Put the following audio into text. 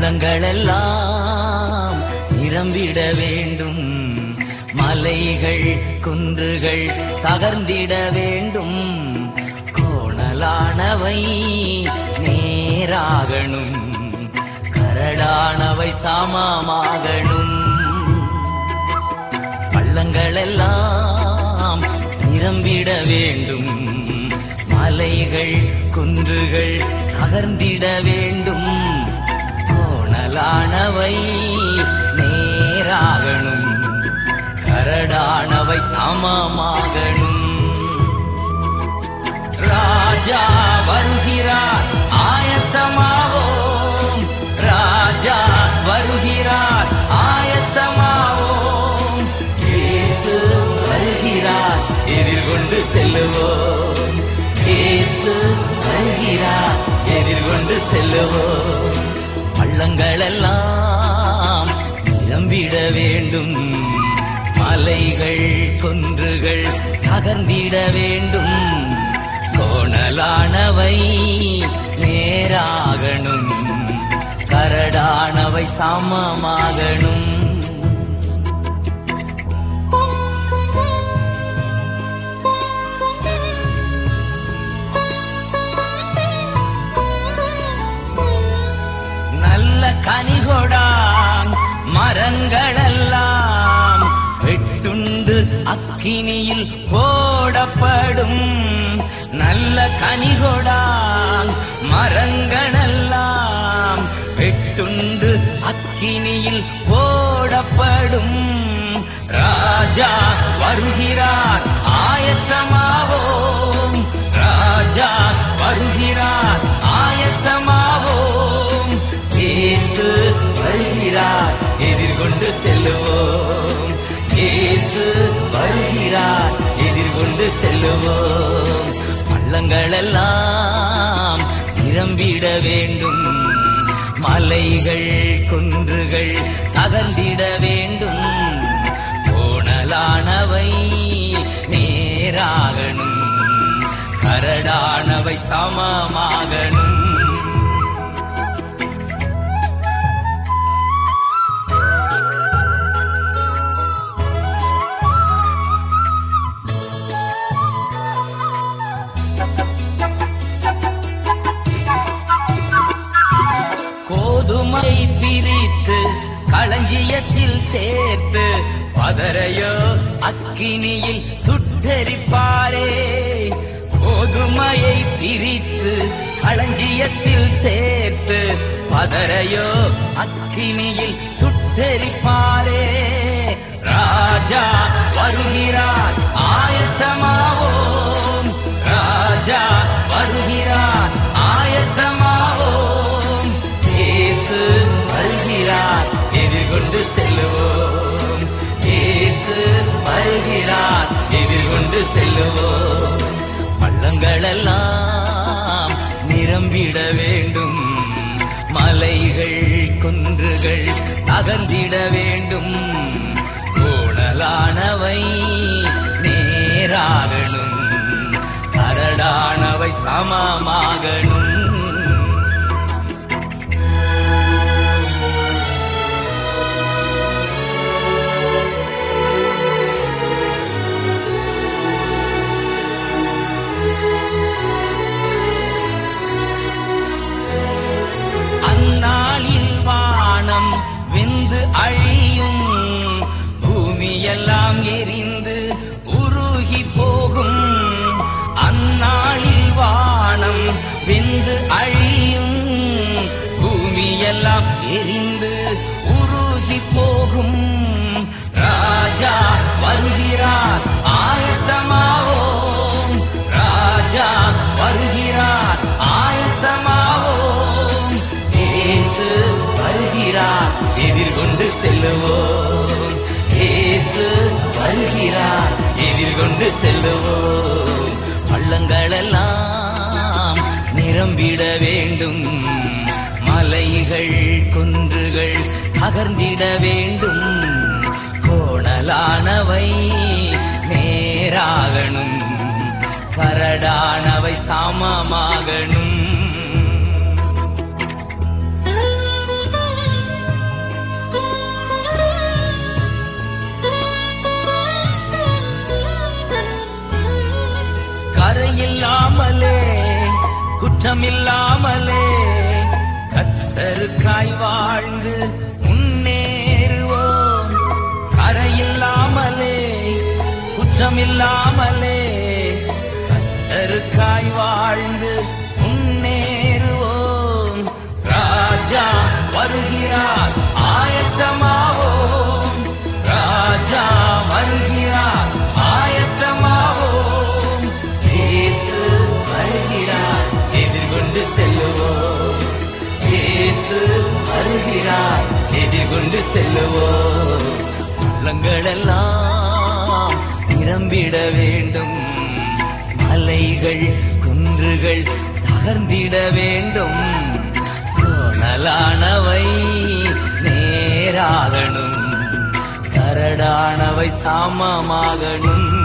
பள்ளங்களெல்லாம் நிரம்பிட வேண்டும் மலைகள் குன்றுகள் தகர்ந்திட வேண்டும் கோணலானவை நேராகணும் கரடானவை சமமாகணும் பள்ளங்களெல்லாம் நிரம்பிட வேண்டும் மலைகள் குன்றுகள் தகர்ந்திட வேண்டும் கோணலானவை நேராகணும் கரடானவை சமமாகணும் ராஜா வருகிறார் ஆயத்தமாவோம் ராஜா வருகிறார் ஆயத்தமாவோம் இயேசு வருகிறார் எதிர்கொண்டு செல்லுவோம் இயேசு வருகிறார் எதிர்கொண்டு செல்லுவோம் பள்ளங்களெல்லாம் நிரம்பிட வேண்டும் மலைகள் குன்றுகள் தகர்ந்திட வேண்டும் கோணலானவை நேராகணும் கரடானவை சமமாகணும் நல்ல கனிகொடாம் மரங்களெல்லாம் வெட்டுண்டு அக்கினியில் போடப்படும் நல்ல கனிகொடாம் மரங்களெல்லாம் வெட்டுண்டு அக்கினியில் போடப்படும் ராஜா வருகிறார் ஆயத்தமாவோம் ராஜா வருகிறார் ஆயத்தமாவோம் இயேசு வருகிறார் எதிர்கொண்டு செல்லுவோம் இயேசு வருகிறார் எதிர்கொண்டு செல்லுவோம் பள்ளங்களெல்லாம் நிரம்பிட வேண்டும் மலைகள் குன்றுகள் தகர்ந்திட வேண்டும் கோணலானவை நேராகணும் கரடானவை சமமாகணும் கோதுமை பிரித்து களஞ்சியத்தில் சேர்த்து பதரையோ அக்கினியில் சுட்டரிப்பாரே கோதுமையை பிரித்து களஞ்சியத்தில் சேர்த்து பதரையோ அக்கினியில் சுட்டரிப்பாரே ராஜா வருகிறார் ஆயத்தமாவோம் ராஜா வருகிறார் ஆயத்தமாவோம் இயேசு வருகிறார் எதிர்கொண்டு செல்லுவோம் இயேசு வருகிறார் எதிர்கொண்டு செல்லுவோம் பள்ளங்களெல்லாம் நிரம்பிட வேண்டும் மலைகள் குன்றுகள் தகர்ந்திட வேண்டும் கோணலானவை நேராகணும் கரடானவை சமமாகணும் அந்நாளில் வானம் வெந்து அழியும் பூமியெல்லாம் எரிந்து உருகி போகும் அந்நாளில் வானம் வெந்து அழியும் பூமியெல்லாம் எரிந்து உருகி போகும் ராஜா வருகிறார் ஆயத்தமாவோம் ராஜா வருகிறார் ஆயத்தமாவோம் இயேசு வருகிறார் எதிர்கொண்டு செல்லுவோம் இயேசு வருகிறார் எதிர்கொண்டு செல்லுவோம் பள்ளங்களெல்லாம் நிரம்பிட வேண்டும் மலைகள் குன்றுகள் தகர்ந்திட வேண்டும் கோணலானவை நேராகணும் கரடானவை சமமாகணும் குற்றமில்லாமலே கத்தருக்காய் வாழ்ந்து முன்னேறுவோம் கரையில்லாமலே குற்றமில்லாமலே கத்தருக்காய் வாழ்ந்து முன்னேறுவோம் ராஜா வருகிறார் ஆயத்தமாவோம் ராஜா வருகிறார் ஆயத்தமாவோம் இயேசு வருகிறார் எதிர்கொண்டு செல்லுவோம் இயேசு வருகிறார் எதிர்கொண்டு செல்லுவோம் உள்ளங்களெல்லாம் நிரம்பிட வேண்டும் மலைகள் குன்றுகள் தகர்ந்திட வேண்டும் கோணலானவை நேராகணும் கரடானவை சாமமாகணும்